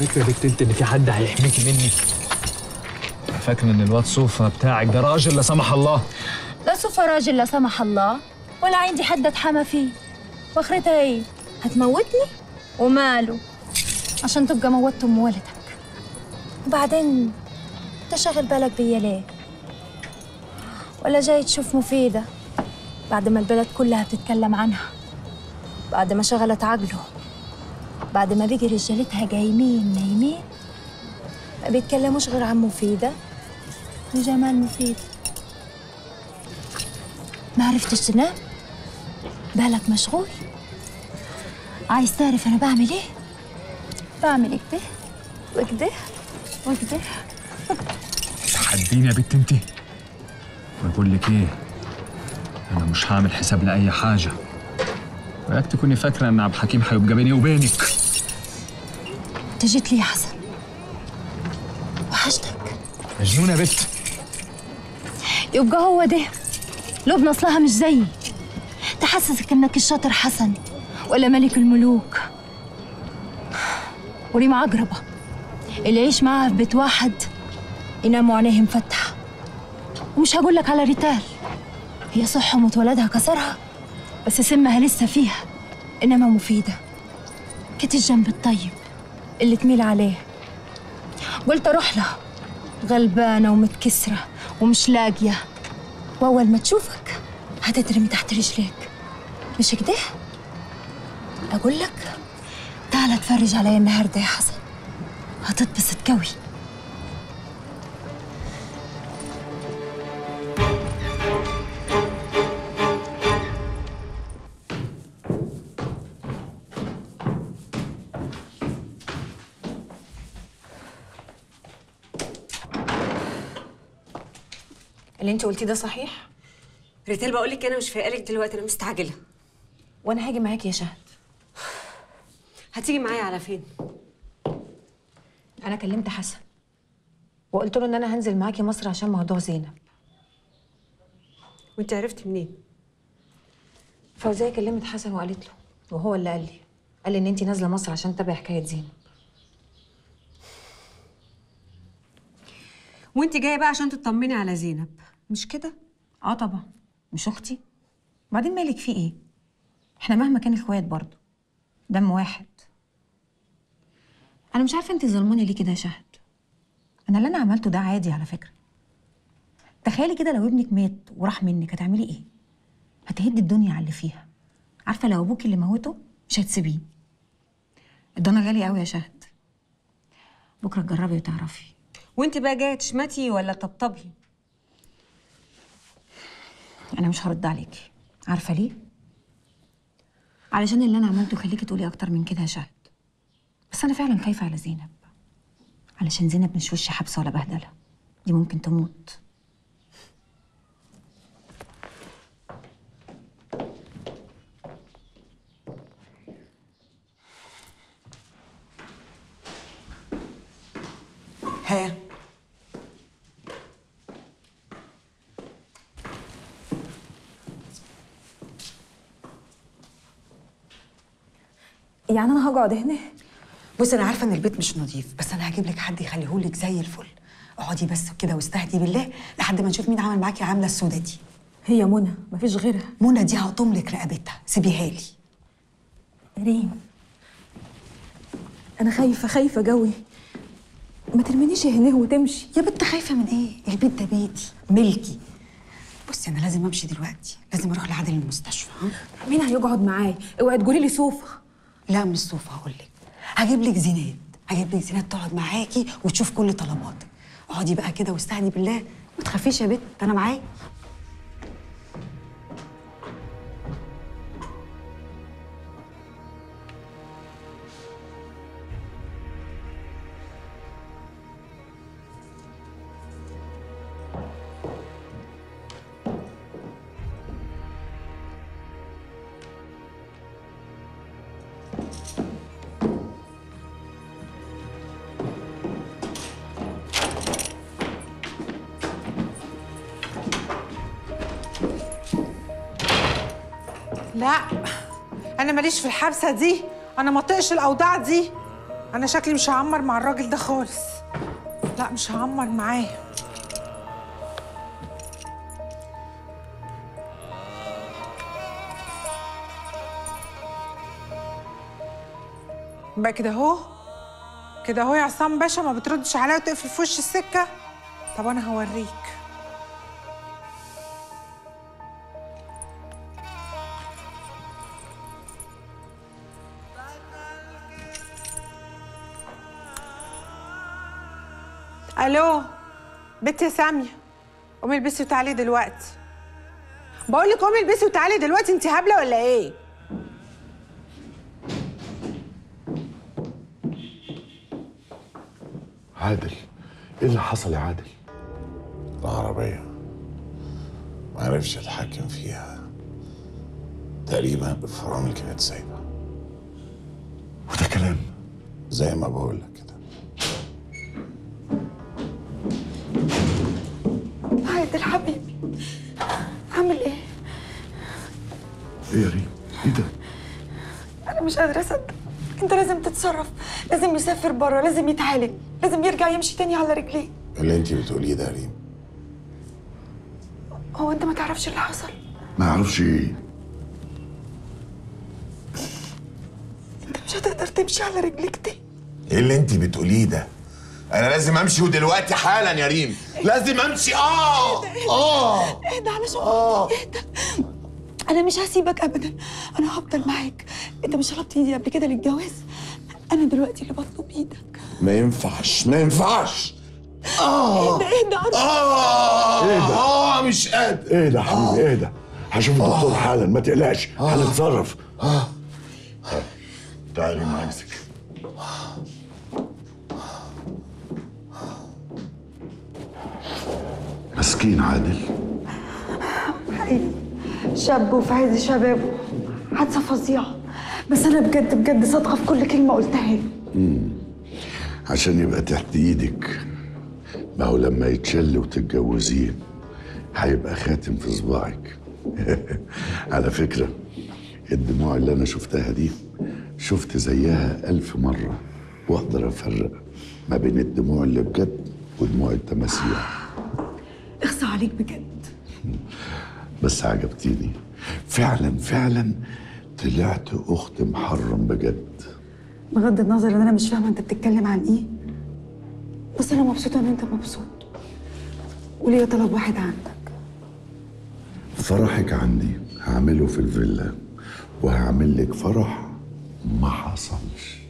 فكرة يا بنت انت ان في حد هيحميكي مني فاكر ان الواد صوفا بتاعك ده راجل لا سمح الله لا صفى راجل لا سمح الله ولا عندي حد اتحمى فيه واخرتها ايه هتموتني وماله عشان تبقى موتت ام ولدك وبعدين انت شاغل بالك بيا ليه ولا جاي تشوف مفيدة بعد ما البلد كلها بتتكلم عنها بعد ما شغلت عقله بعد ما بيجي رجالتها جايمين نايمين ما بيتكلموش غير عن مفيدة وجمال مفيد ما عرفتش تنام بالك مشغول عايز تعرف انا بعمل ايه بعمل كده وكده وكده تحديني يا بنت انت بقول لك ايه انا مش هعمل حساب لاي حاجه وياك تكوني فاكره ان عبد الحكيم هيبقى بيني وبينك انت جيت لي يا حسن وحشتك مجنونه يا بت يبقى هو ده لبنى اصلها مش زيي تحسسك انك الشاطر حسن ولا ملك الملوك وريم عقربة اللي يعيش معاها في بيت واحد يناموا عينيه مفتحة ومش هقول لك على ريتال هي صح متولدها كسرها بس سمها لسه فيها انما مفيدة كانت الجنب الطيب اللي تميل عليه قلت اروح لها غلبانة ومتكسرة ومش لاقية وأول ما تشوفك هتترمي تحت رجليك مش كده؟ أقول لك تعال اتفرج عليا النهاردة يا حسن هتتبسط قوي اللي انت قلتيه ده صحيح ريتال بقول لك انا مش فايقالك دلوقتي انا مستعجله وانا هاجي معاكي يا شهد هتيجي معايا على فين انا كلمت حسن وقلت له ان انا هنزل معاكي مصر عشان موضوع زينب وانت عرفتي منين فوزيه كلمت حسن وقالت له وهو اللي قال لي قال لي ان انت نازله مصر عشان تتابعي حكايه زينب وانت جايه بقى عشان تطمني على زينب مش كده اه طبعا مش اختي بعدين مالك في ايه احنا مهما كان اخوات برضه دم واحد انا مش عارفه انت ظلماني ليه كده يا شهد انا اللي انا عملته ده عادي على فكره تخيلي كده لو ابنك مات وراح منك هتعملي ايه هتهدي الدنيا على اللي فيها عارفه لو ابوكي اللي موته مش هتسيبيه الضنا غالي قوي يا شهد بكره تجربي وتعرفي وانت بقى جايه تشمتي ولا تطبطبي انا مش هرد عليكي عارفه ليه علشان اللي انا عملته خليكي تقولي اكتر من كده يا شهد بس انا فعلا خايفه على زينب علشان زينب مش وش حبس ولا بهدله دي ممكن تموت ها يعني انا هقعد هنا بص انا عارفه ان البيت مش نظيف بس انا هجيب لك حد يخليهولك زي الفل اقعدي بس كده واستهدي بالله لحد ما نشوف مين عمل معاكي العامله السوداء دي هي منى مفيش غيرها منى دي هقطم لك رقبتها سيبيها لي ريم انا خايفه خايفه قوي ما ترمينيش هنا وتمشي يا بنت خايفه من ايه البيت ده بيتي ملكي بصي انا لازم امشي دلوقتي لازم اروح لعادل المستشفى ها؟ مين هيقعد معايا اوعي تقولي لي صوفه لا مش صوفة هقول لك هجيب لك زينات هجيب لك زينات تقعد معاكي وتشوف كل طلباتك اقعدي بقى كده واستهدي بالله ما تخافيش يا بنت انا معاكي لا انا ماليش في الحبسه دي انا ما طقش الاوضاع دي انا شكلي مش هعمر مع الراجل ده خالص لا مش هعمر معاه بقى كده اهو كده اهو يا عصام باشا ما بتردش عليا وتقفل في وش السكه طب انا هوريك الو بنت يا ساميه قومي البسي وتعالي دلوقتي بقول لك قومي البسي وتعالي دلوقتي انت هبله ولا ايه عادل ايه اللي حصل يا عادل العربية ما عرفش اتحكم فيها تقريبا الفرامل كانت سايبة وده كلام زي ما بقول لك كده عادل حبيبي عامل ايه؟ ايه يا ريم ايه ده انا مش قادره اصدق انت لازم تتصرف لازم يسافر بره لازم يتعالج لازم يرجع يمشي تاني على رجليه اللي انت بتقوليه ده يا ريم هو انت ما تعرفش اللي حصل ما اعرفش ايه انت مش هتقدر تمشي على رجليك تاني ايه اللي انت بتقوليه ده انا لازم امشي ودلوقتي حالا يا ريم لازم امشي اه اه اهدى علشان اهدى انا مش هسيبك ابدا انا هفضل معاك انت مش طلبت ايدي قبل كده للجواز انا دلوقتي اللي بطلب ايدك ما ينفعش ما ينفعش اه اهدى اهدى أنا- اه ايه ده؟ اه مش قادر ايه ده يا حبيبي ايه ده هشوف الدكتور حالا ما تقلقش هنتصرف تعالي معايا سكه مسكين عادل حقيقي شاب وفي عز شبابه حادثه فظيعه بس انا بجد بجد صادقه في كل كلمه قلتها له عشان يبقى تحت ايدك ما هو لما يتشل وتتجوزيه هيبقى خاتم في صباعك على فكرة الدموع اللي أنا شفتها دي شفت زيها ألف مرة وأقدر أفرق ما بين الدموع اللي بجد ودموع التماثيل اخصى عليك بجد بس عجبتيني فعلا فعلا طلعت أخت محرم بجد بغض النظر ان انا مش فاهمه انت بتتكلم عن ايه بس انا مبسوطه ان انت مبسوط وليا طلب واحد عندك فرحك عندي هعمله في الفيلا وهعمل لك فرح ما حصلش